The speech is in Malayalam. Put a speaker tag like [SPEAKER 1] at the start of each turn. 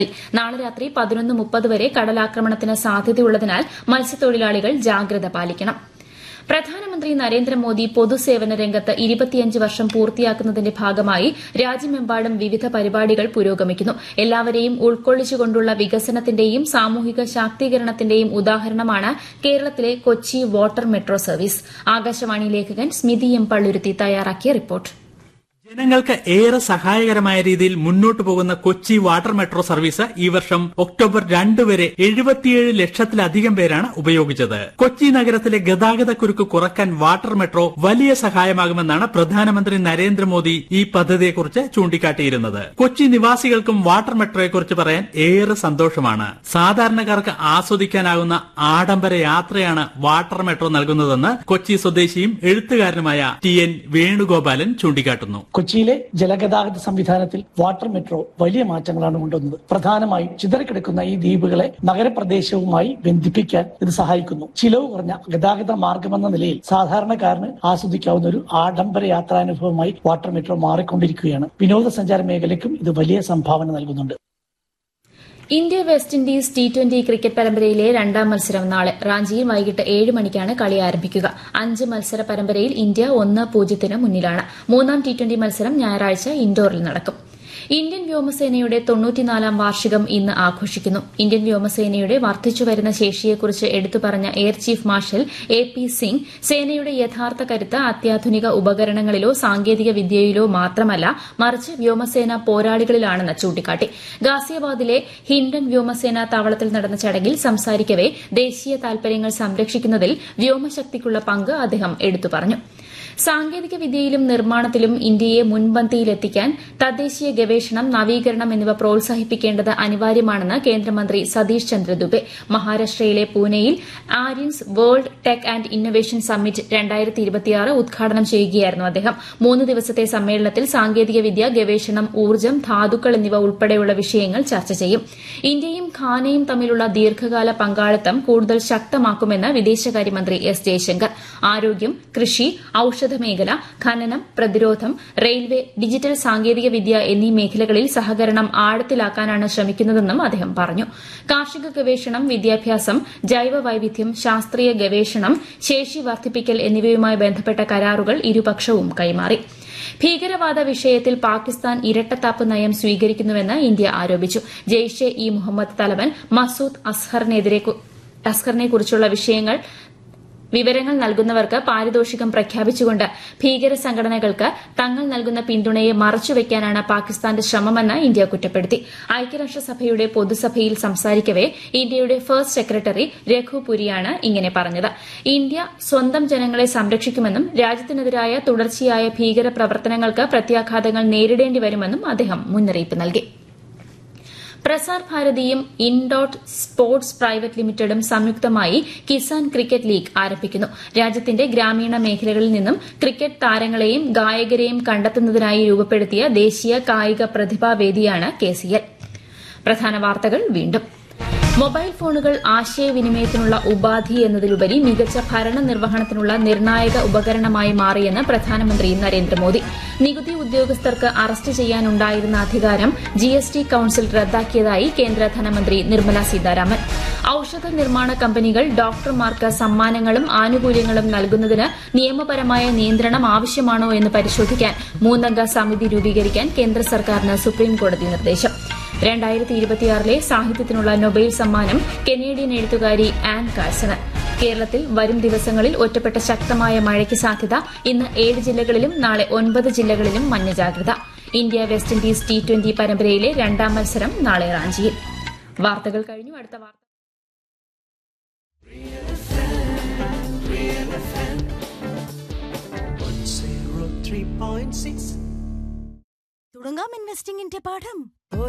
[SPEAKER 1] നാളെ രാത്രി പതിനൊന്ന് മുപ്പത് വരെ കടലാക്രമണത്തിന് സാധ്യതയുള്ളതിനാൽ മത്സ്യത്തൊഴിലാളികൾ ജാഗ്രത പാലിക്കണം പ്രധാനമന്ത്രി നരേന്ദ്രമോദി പൊതുസേവന രംഗത്ത് ഇരുപത്തിയഞ്ച് വർഷം പൂർത്തിയാക്കുന്നതിന്റെ ഭാഗമായി രാജ്യമെമ്പാടും വിവിധ പരിപാടികൾ പുരോഗമിക്കുന്നു എല്ലാവരെയും ഉൾക്കൊള്ളിച്ചുകൊണ്ടുള്ള വികസനത്തിന്റെയും സാമൂഹിക ശാക്തീകരണത്തിന്റെയും ഉദാഹരണമാണ് കേരളത്തിലെ Kochi water metro service Akashvani ലേഖകൻ സ്മിതി എം പള്ളുരുത്തി തയ്യാറാക്കിയ റിപ്പോർട്ട്
[SPEAKER 2] ജനങ്ങൾക്ക് ഏറെ സഹായകരമായ രീതിയിൽ മുന്നോട്ടു പോകുന്ന കൊച്ചി വാട്ടർ മെട്രോ സർവീസ് ഈ വർഷം ഒക്ടോബർ രണ്ട് വരെ എഴുപത്തിയേഴ് ലക്ഷത്തിലധികം പേരാണ് ഉപയോഗിച്ചത് കൊച്ചി നഗരത്തിലെ ഗതാഗത കുരുക്ക് കുറക്കാൻ വാട്ടർ മെട്രോ വലിയ സഹായമാകുമെന്നാണ് പ്രധാനമന്ത്രി നരേന്ദ്രമോദി ഈ പദ്ധതിയെക്കുറിച്ച് ചൂണ്ടിക്കാട്ടിയിരുന്നത് കൊച്ചി നിവാസികൾക്കും വാട്ടർ മെട്രോയെക്കുറിച്ച് പറയാൻ ഏറെ സന്തോഷമാണ് സാധാരണക്കാർക്ക് ആസ്വദിക്കാനാകുന്ന ആഡംബര യാത്രയാണ് വാട്ടർ മെട്രോ നൽകുന്നതെന്ന് കൊച്ചി സ്വദേശിയും എഴുത്തുകാരനുമായ ടി എൻ വേണുഗോപാലൻ ചൂണ്ടിക്കാട്ടുന്നു
[SPEAKER 3] കൊച്ചിയിലെ ജലഗതാഗത സംവിധാനത്തിൽ വാട്ടർ മെട്രോ വലിയ മാറ്റങ്ങളാണ് കൊണ്ടുവന്നത് പ്രധാനമായും ചിതറിക്കിടക്കുന്ന ഈ ദ്വീപുകളെ നഗരപ്രദേശവുമായി ബന്ധിപ്പിക്കാൻ ഇത് സഹായിക്കുന്നു ചിലവ് കുറഞ്ഞ ഗതാഗത മാർഗമെന്ന നിലയിൽ സാധാരണക്കാരന് ആസ്വദിക്കാവുന്ന ഒരു ആഡംബര യാത്രാനുഭവമായി വാട്ടർ മെട്രോ മാറിക്കൊണ്ടിരിക്കുകയാണ് വിനോദസഞ്ചാര മേഖലയ്ക്കും ഇത് വലിയ സംഭാവന നൽകുന്നുണ്ട്
[SPEAKER 1] India West Indies T twenty cricket പരമ്പരയിലെ രണ്ടാം മത്സരം നാളെ റാഞ്ചിയിൽ വൈകിട്ട് ഏഴ് മണിക്കാണ് കളി ആരംഭിക്കുക അഞ്ച് മത്സര പരമ്പരയിൽ ഇന്ത്യ ഒന്ന് പൂജ്യത്തിന് മുന്നിലാണ് മൂന്നാം ടി ട്വന്റി മത്സരം ഞായറാഴ്ച ഇൻഡോറിൽ നടക്കും ഇന്ത്യൻ വ്യോമസേനയുടെ തൊണ്ണൂറ്റിനാലാം വാർഷികം ഇന്ന് ആഘോഷിക്കുന്നു ഇന്ത്യൻ വ്യോമസേനയുടെ വർദ്ധിച്ചുവരുന്ന ശേഷിയെക്കുറിച്ച് എടുത്തു പറഞ്ഞ air chief marshal A P Singh സേനയുടെ യഥാർത്ഥ കരുത്ത് അത്യാധുനിക ഉപകരണങ്ങളിലോ സാങ്കേതിക വിദ്യയിലോ മാത്രമല്ല മറിച്ച് വ്യോമസേന പോരാളികളിലാണെന്ന് ചൂണ്ടിക്കാട്ടി ഗാസിയാബാദിലെ ഹിൻഡൻ വ്യോമസേന താവളത്തിൽ നടന്ന ചടങ്ങിൽ സംസാരിക്കവെ ദേശീയ താൽപര്യങ്ങൾ സംരക്ഷിക്കുന്നതിൽ വ്യോമശക്തിക്കുള്ള പങ്ക് അദ്ദേഹം എടുത്തു പറഞ്ഞു സാങ്കേതിക വിദ്യയിലും നിർമ്മാണത്തിലും ഇന്ത്യയെ മുൻപന്തിയിലെത്തിക്കാൻ തദ്ദേശീയ ഗവേഷണം നവീകരണം എന്നിവ പ്രോത്സാഹിപ്പിക്കേണ്ടത് അനിവാര്യമാണെന്ന് കേന്ദ്രമന്ത്രി സതീഷ് ചന്ദ്ര ദുബെ മഹാരാഷ്ട്രയിലെ പൂനെയിൽ Aryans world tech and innovation summit ഉദ്ഘാടനം ചെയ്യുകയായിരുന്നു അദ്ദേഹം മൂന്ന് ദിവസത്തെ സമ്മേളനത്തിൽ സാങ്കേതികവിദ്യ ഗവേഷണം ഊർജ്ജം ധാതുക്കൾ എന്നിവ ഉൾപ്പെടെയുള്ള വിഷയങ്ങൾ ചർച്ച ചെയ്യും ഇന്ത്യയും ഖാനയും തമ്മിലുള്ള ദീർഘകാല പങ്കാളിത്തം കൂടുതൽ ശക്തമാക്കുമെന്ന് വിദേശകാര്യമന്ത്രി എസ് ജയശങ്കർ ആരോഗ്യം കൃഷി ഔഷധ മേഖല ഖനനം പ്രതിരോധം റെയിൽവേ ഡിജിറ്റൽ സാങ്കേതിക വിദ്യ എന്നീ മേഖലകളിൽ സഹകരണം ആഴത്തിലാക്കാനാണ് ശ്രമിക്കുന്നതെന്നും അദ്ദേഹം പറഞ്ഞു കാർഷിക ഗവേഷണം വിദ്യാഭ്യാസം ജൈവ വൈവിധ്യം ശാസ്ത്രീയ ഗവേഷണം ശേഷി വർദ്ധിപ്പിക്കൽ എന്നിവയുമായി ബന്ധപ്പെട്ട കരാറുകൾ ഇരുപക്ഷവും കൈമാറി ഭീകരവാദ വിഷയത്തിൽ പാകിസ്ഥാൻ ഇരട്ടത്താപ്പ് നയം സ്വീകരിക്കുന്നുവെന്ന് ഇന്ത്യ ആരോപിച്ചു ജെയ്ഷെ ഇ മുഹമ്മദ് തലവൻ മസൂദ് അസ്ഹറിനെ കുറിച്ചുള്ള വിഷയങ്ങൾ വിവരങ്ങൾ നൽകുന്നവർക്ക് പാരിതോഷികം പ്രഖ്യാപിച്ചുകൊണ്ട് ഭീകര സംഘടനകൾക്ക് തങ്ങൾ നൽകുന്ന പിന്തുണയെ മറച്ചുവെക്കാനാണ് പാകിസ്ഥാന്റെ ശ്രമമെന്ന് ഇന്ത്യ കുറ്റപ്പെടുത്തി ഐക്യരാഷ്ട്രസഭയുടെ പൊതുസഭയിൽ സംസാരിക്കവെ ഇന്ത്യയുടെ ഫസ്റ്റ് സെക്രട്ടറി രഘുപുരിയാണ് ഇങ്ങനെ പറഞ്ഞത് ഇന്ത്യ സ്വന്തം ജനങ്ങളെ സംരക്ഷിക്കുമെന്നും രാജ്യത്തിനെതിരായ തുടർച്ചയായ ഭീകര പ്രവർത്തനങ്ങൾക്ക് പ്രത്യാഘാതങ്ങൾ നേരിടേണ്ടി വരുമെന്നും അദ്ദേഹം മുന്നറിയിപ്പ് നൽകി പ്രസാർ ഭാരതിയും ഇൻഡോട്ട് സ്പോർട്സ് പ്രൈവറ്റ് ലിമിറ്റഡും സംയുക്തമായി കിസാൻ ക്രിക്കറ്റ് ലീഗ് ആരംഭിക്കുന്നു രാജ്യത്തിന്റെ ഗ്രാമീണ മേഖലകളിൽ നിന്നും ക്രിക്കറ്റ് താരങ്ങളെയും ഗായകരെയും കണ്ടെത്തുന്നതിനായി രൂപപ്പെടുത്തിയ ദേശീയ കായിക പ്രതിഭാവേദിയാണ് കെസിഎൽ പ്രധാന വാർത്തകൾ വീണ്ടും മൊബൈൽ ഫോണുകൾ ആശയവിനിമയത്തിനുള്ള ഉപാധി എന്നതിലുപരി മികച്ച ഭരണ നിർവഹണത്തിനുള്ള നിർണായക ഉപകരണമായി മാറിയെന്ന് പ്രധാനമന്ത്രി നരേന്ദ്രമോദി നികുതി ഉദ്യോഗസ്ഥർക്ക് അറസ്റ്റ് ചെയ്യാനുണ്ടായിരുന്ന അധികാരം ജിഎസ്ടി കൌൺസിൽ റദ്ദാക്കിയതായി കേന്ദ്ര ധനമന്ത്രി നിർമ്മല സീതാരാമൻ ഔഷധ നിർമ്മാണ കമ്പനികൾ ഡോക്ടർമാർക്ക് സമ്മാനങ്ങളും ആനുകൂല്യങ്ങളും നൽകുന്നതിന് നിയമപരമായ നിയന്ത്രണം ആവശ്യമാണോ എന്ന് പരിശോധിക്കാൻ മൂന്നംഗ സമിതി രൂപീകരിക്കാൻ കേന്ദ്ര സർക്കാരിന് സുപ്രീംകോടതി നിർദ്ദേശം രണ്ടായിരത്തി ഇരുപത്തിയാറിലെ സാഹിത്യത്തിനുള്ള നൊബേൽ സമ്മാനം കനേഡിയൻ എഴുത്തുകാരി ആൻ കാഴ്സണ് കേരളത്തിൽ വരും ദിവസങ്ങളിൽ ഒറ്റപ്പെട്ട ശക്തമായ മഴയ്ക്ക് സാധ്യത ഇന്ന് ഏഴ് ജില്ലകളിലും നാളെ ഒൻപത് ജില്ലകളിലും മഞ്ഞ ജാഗ്രത India West Indies T twenty പരമ്പരയിലെ രണ്ടാം മത്സരം നാളെ റാഞ്ചിയിൽ വാർത്തകൾ കഴിഞ്ഞു അടുത്ത വാർത്ത
[SPEAKER 4] തുടങ്ങാം ഇൻവെസ്റ്റിംഗിന്റെ പാഠം